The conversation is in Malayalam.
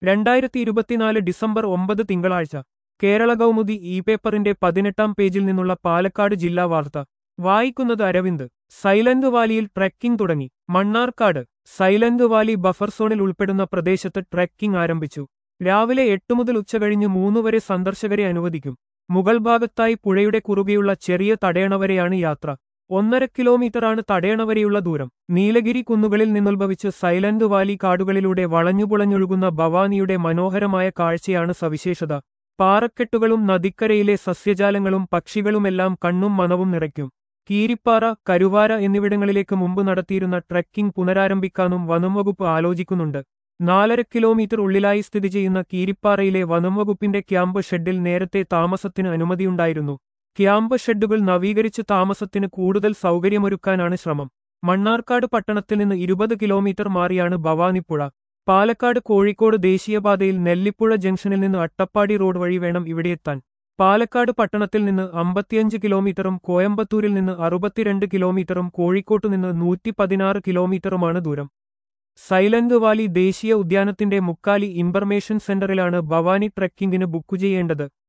രണ്ടായിരത്തി ഇരുപത്തിനാല് ഡിസംബർ ഒമ്പത് തിങ്കളാഴ്ച കേരള കൗമുദി ഇ പേപ്പറിന്റെ പതിനെട്ടാം പേജിൽ നിന്നുള്ള പാലക്കാട് ജില്ലാ വാർത്ത വായിക്കുന്നത് അരവിന്ദ് സൈലന്റ് വാലിയിൽ ട്രെക്കിംഗ് തുടങ്ങി മണ്ണാർക്കാട് സൈലന്റ് വാലി ബഫർ സോണിൽ ഉൾപ്പെടുന്ന പ്രദേശത്ത് ട്രെക്കിംഗ് ആരംഭിച്ചു രാവിലെ എട്ട് മുതൽ ഉച്ചകഴിഞ്ഞ് മൂന്ന് വരെ സന്ദർശകരെ അനുവദിക്കും മുകൾ ഭാഗത്തായി പുഴയുടെ കുറുകെയുള്ള ചെറിയ തടയണ വരെയാണ് യാത്ര ഒന്നര കിലോമീറ്ററാണ് തടയണ വരെയുള്ള ദൂരം നീലഗിരി കുന്നുകളിൽ നിന്നുത്ഭവിച്ച് സൈലന്റ് വാലി കാടുകളിലൂടെ വളഞ്ഞുപുളഞ്ഞൊഴുകുന്ന ഭവാനിയുടെ മനോഹരമായ കാഴ്ചയാണ് സവിശേഷത പാറക്കെട്ടുകളും നദിക്കരയിലെ സസ്യജാലങ്ങളും പക്ഷികളുമെല്ലാം കണ്ണും മനവും നിറയ്ക്കും കീരിപ്പാറ കരുവാര എന്നിവിടങ്ങളിലേക്ക് മുമ്പ് നടത്തിയിരുന്ന ട്രെക്കിംഗ് പുനരാരംഭിക്കാനും വനംവകുപ്പ് ആലോചിക്കുന്നുണ്ട് നാലര കിലോമീറ്റർ ഉള്ളിലായി സ്ഥിതി ചെയ്യുന്ന കീരിപ്പാറയിലെ വനംവകുപ്പിന്റെ ക്യാമ്പ് ഷെഡിൽ നേരത്തെ താമസത്തിന് അനുമതിയുണ്ടായിരുന്നു ക്യാമ്പ് ഷെഡുകൾ നവീകരിച്ച് താമസത്തിന് കൂടുതൽ സൗകര്യമൊരുക്കാനാണ് ശ്രമം മണ്ണാർക്കാട് പട്ടണത്തിൽ നിന്ന് ഇരുപത് കിലോമീറ്റർ മാറിയാണ് ഭവാനിപ്പുഴ പാലക്കാട് കോഴിക്കോട് ദേശീയപാതയിൽ നെല്ലിപ്പുഴ ജംഗ്ഷനിൽ നിന്ന് അട്ടപ്പാടി റോഡ് വഴി വേണം ഇവിടെയെത്താൻ പാലക്കാട് പട്ടണത്തിൽ നിന്ന് അമ്പത്തിയഞ്ച് കിലോമീറ്ററും കോയമ്പത്തൂരിൽ നിന്ന് അറുപത്തിരണ്ട് കിലോമീറ്ററും കോഴിക്കോട്ടു നിന്ന് നൂറ്റി പതിനാറ് കിലോമീറ്ററുമാണ് ദൂരം സൈലന്റ് വാലി ദേശീയ ഉദ്യാനത്തിന്റെ മുക്കാലി ഇൻഫർമേഷൻ സെന്ററിലാണ് ഭവാനി ട്രെക്കിംഗിന് ബുക്ക് ചെയ്യേണ്ടത്